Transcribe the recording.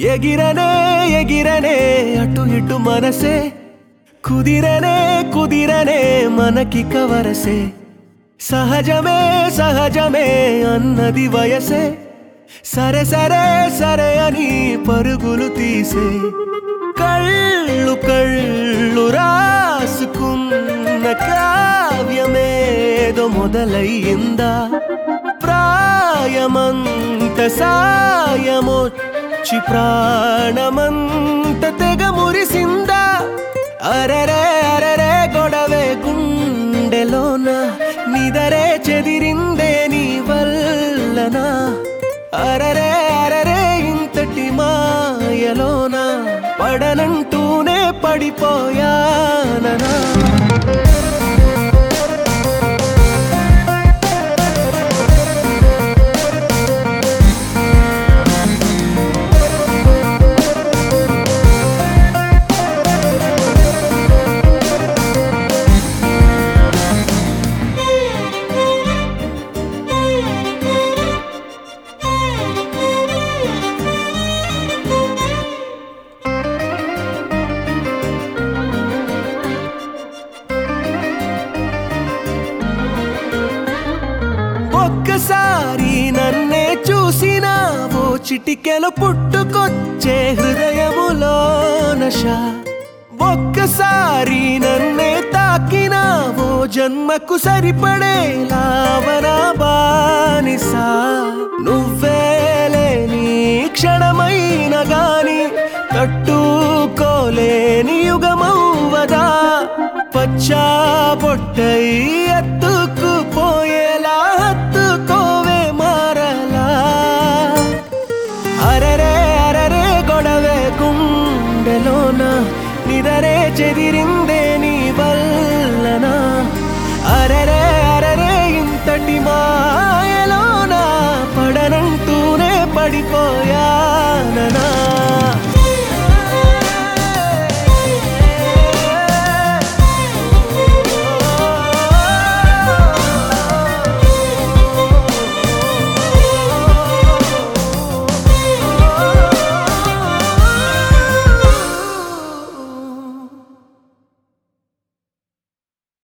ఎగిరనే ఎగిరనే అటు ఇటు మనసే కుదిరనే కుదిరనే మనకి కవరసే సహజమే సహజమే అన్నది వయసే సరే సరే సరే అని పరుగులు తీసే కళ్ళు కళ్ళు రాసుకున్న కావ్యమేదో మొదలయ్యిందా ప్రాయమంత సాయమొచ్చి ప్రాణమంత తెగ మురిసిందా అరరే అరరే గొడవే గుండెలోన నిదరే చెదిరిందే నీ వల్లనా అరరే అరరే ఇంతటి మాయలోన పడనంటూనే పడిపోయాననా ఒక్కసారి నన్నే చూసినావో చిటికెలు పుట్టుకొచ్చే హృదయములో నశ ఒక్కసారి నన్నే తాకినావో జన్మకు సరిపడేలావనా బానిసా నువ్వేలే నీ క్షణమైన గాని తట్టుకోలేని యుగమౌవదా పచ్చా పొట్టై ఎత్తుకుపోయేలా హత్తుకోవే మారలా అరరే అరరే గొడవే గుండెలోన నిదరే చెది